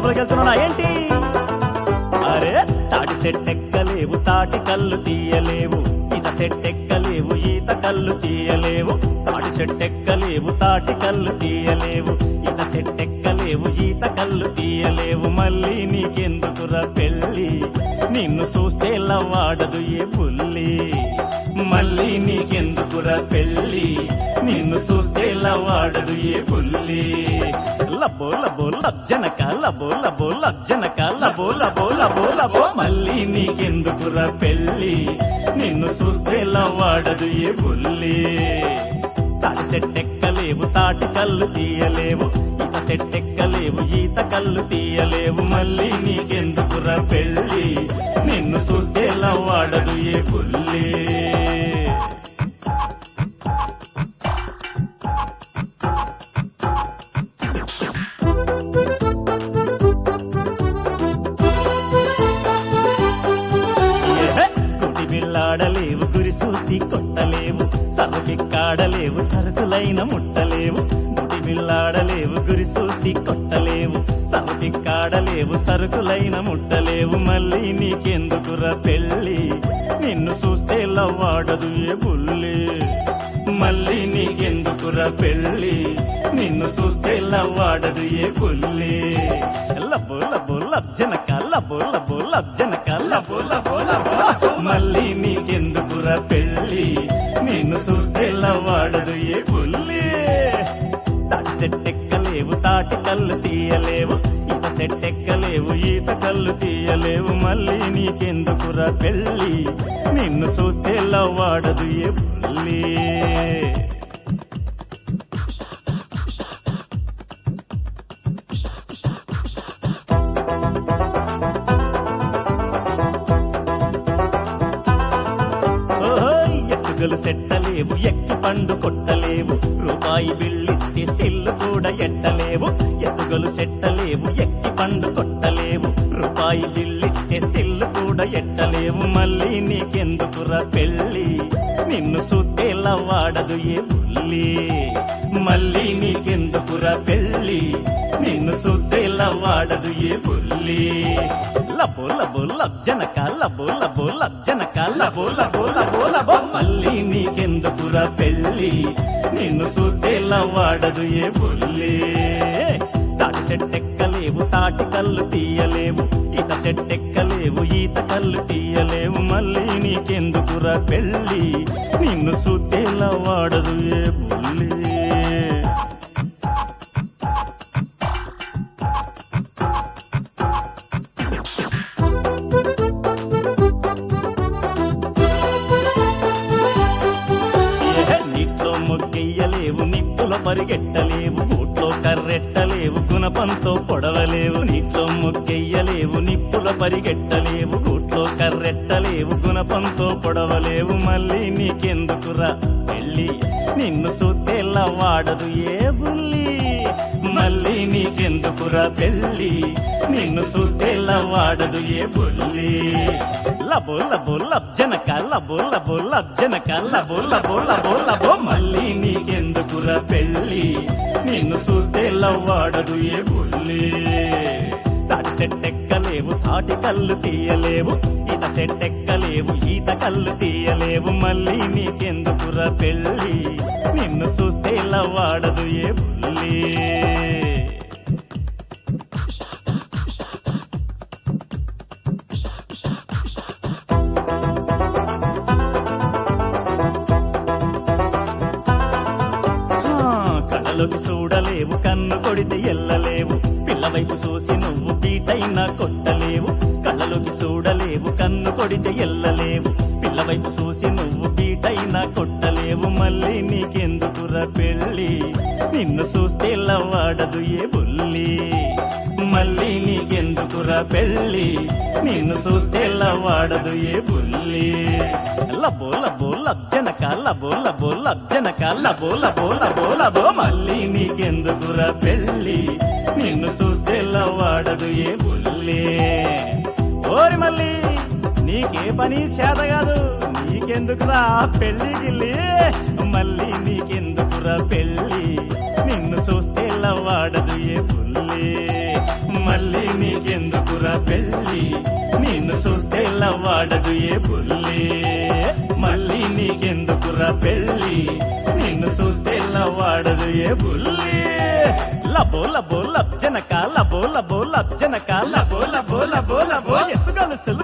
సినిమాకి వెళ్తున్నాడా ఏంటి అరే తాటి సెట్టెక్కలేవు తాటి కళ్ళు తీయలేవు ఈత సెట్టెక్కలేవు ఈత కళ్ళు తీయలేవు తాటి సెట్టెక్కలేవు తాటి కళ్ళు తీయలేవు ఈత సెట్టెక్కలేవు ఈత కళ్ళు తీయలేవు మళ్ళీ నీకెందుకురా పెళ్ళి నిన్ను చూస్తే వాడదు ఏ పుల్లి మళ్ళీ నీకెందుకురా పెళ్ళి నిన్ను చూస్తే వాడదు ఏ పుల్లి లబో లబో లబ్జనక లబో లబో లబ్జనక లబో లబో లబో లబో మళ్ళీ నీకెందుకురా పెళ్ళి నిన్ను చూస్తే వాడదు ఏ పుల్లి తాటి సెట్టెక్కలేవు తాటి కళ్ళు తీయలేవు ఈత సెట్టెక్కలేవు ఈత కళ్ళు తీయలేవు మళ్ళీ నీకెందుకురా పెళ్ళి నిన్ను చూస్తే వాడదు ఏ పుల్లి ఏహే! కుటి బిళ్ళాడలేవు గురి చూసి కొట్టలేవు సరుకిక్కాడలేవు సరుకులైన ముట్టలేవు గుడి బిళ్ళాడలేవు గురి చూసి కొట్టలేవు సరుకిక్కాడలేవు సరుకులైన ముట్టలేవు మళ్ళీ నీకెందుకురా పెళ్ళి నిన్ను చూస్తే లవ్వాడదు ఏ బుల్లి మళ్ళీ నీకెందుకురా పెళ్ళి నిన్ను చూస్తే లవ్వాడదు ఏ బుల్లి లబ్బో లబ్బో లబ్జనక లబ్బో లబ్బో లబ్జనక లబ్బో లబ్బో లబ్బో మళ్ళీ నీకెందుకురా పెళ్ళి నిన్ను చూస్తే లవ్వాడదు ఏ బుల్లి తాటి సెట్టెక్కలేవు తాటి కళ్ళు తీయలేవు ఈత సెట్టెక్కలేవు ఈత కళ్ళు తీయలేవు మళ్ళీ నీకెందుకురా పెళ్ళి నిన్ను చూస్తే లవ్వాడదు ఏ పుల్లి ఓయ్ ఎత్తుగలు సెట్టలేవు ఎక్కి పండు కొట్టలేవు రూపాయి బిళ్ళిత్తి సిల్లు కూడా ఎట్టలేవు ఎత్తుగలు సెట్టలేవు ఎక్కి పండు కొట్టలేవు రూపాయి బిళ్ళిత్తి సిల్లు కూడా ఎట్టలేవు మళ్ళీ నీకెందుకురా పెళ్ళి నిన్ను సుత్తేలా వాడదు ఏ బుల్లి మళ్ళీ నీకెందుకురా పెళ్ళి నిన్ను సుత్తేలా వాడదు ఏ బుల్లి లబో లబో లబ్జనక లబో లబో లబ్జనక లబో లబో లబో లబో మళ్ళీ నీకెందుకురా పెళ్ళి నిన్ను సుత్తేలా వాడదు ఏ బుల్లి తాటి చెట్టెక్కలేవు తాటి కళ్ళు తీయలేవు ఈత చెట్టెక్కలేవు ఈత కళ్ళు తీయలేవు మళ్ళీ నీకెందుకురా పెళ్ళి నిన్ను సుత్తేలా వాడదు ఏ బుల్లి ఏహే, నీట్లో మొగ్గెయ్యలేవు నిప్పుల పరిగెట్టలేవు గూట్లో కర్రెట్టలేవు గుణపంతో పొడవలేవు నీట్లో మొగ్గెయ్యలేవు నిప్పుల పరిగెట్టలేవు గూట్లో కర్రెట్టలేవు గుణపంతో పొడవలేవు మళ్ళీ నీకెందుకురా పెళ్ళి నిన్ను సూతేలా వాడదు ఏ బుల్లి మళ్ళీ నీకెందుకురా పెళ్ళి నిన్ను సూతేలా వాడదు ఏ బుల్లి లబో లబో లబ్జనక లబో లబో లబ్జనక లబో లబో లబో లబో మళ్ళీ నీకెందుకురా పెళ్ళి నిన్ను సూతేలా వాడదు ఏ బుల్లి తాటి సెట్టెక్కలేవు తాటి కళ్ళు తీయలేవు ఈత సెట్టెక్కలేవు ఈత కళ్ళు తీయలేవు మళ్ళీ నీకెందుకురా పెళ్ళి నిన్ను చూస్తే వాడదు ఏ బుల్లి ఆ, కళ్ళలోకి చూడలేవు కన్ను కొడితే ఎల్లలేవు పిల్లవైపు చూసి నువ్వు బీటైనా కొట్టలేవు కళ్ళలోకి చూడలేవు కన్ను కొడితే ఎల్లలేవు పిల్లవైపు చూసి నువ్వు బీటైనా కొట్టలేవు మళ్ళీ నీకెందుకురా పెళ్ళి నిన్ను చూస్తే వాడదు ఏ బుల్లి మళ్ళీ నీకెందుకురా పెళ్ళి నిన్ను చూస్తే వాడదు ఏ బుల్లి లబో లబో లబ్జనక లబో లబో లబ్జనక లబో లబో లబో లబో మళ్ళీ నీకెందుకురా పెళ్ళి నిన్ను చూస్తే వాడదు ఏ బుల్లి ఓరి మళ్ళీ నీకే పని చేత కాదు నీకెందుకురా పెళ్లి గిల్లి మళ్ళీ నీకెందుకురా పెళ్ళి నిన్ను చూస్తే వాడదు ఏ బుల్లి మళ్ళీ నీకెందుకురా పెళ్ళి నిన్ను చూస్తే లవ్వాడదు ఏ పుల్లి మళ్ళీ నీకెందుకురా పెళ్ళి నిన్ను చూస్తే లవ్వాడదు ఏ పుల్లి లబో లబో లబ్జనక లబో లబో లబ్జనక లబో లబో లబో లబో ఎత్తు గలుసులు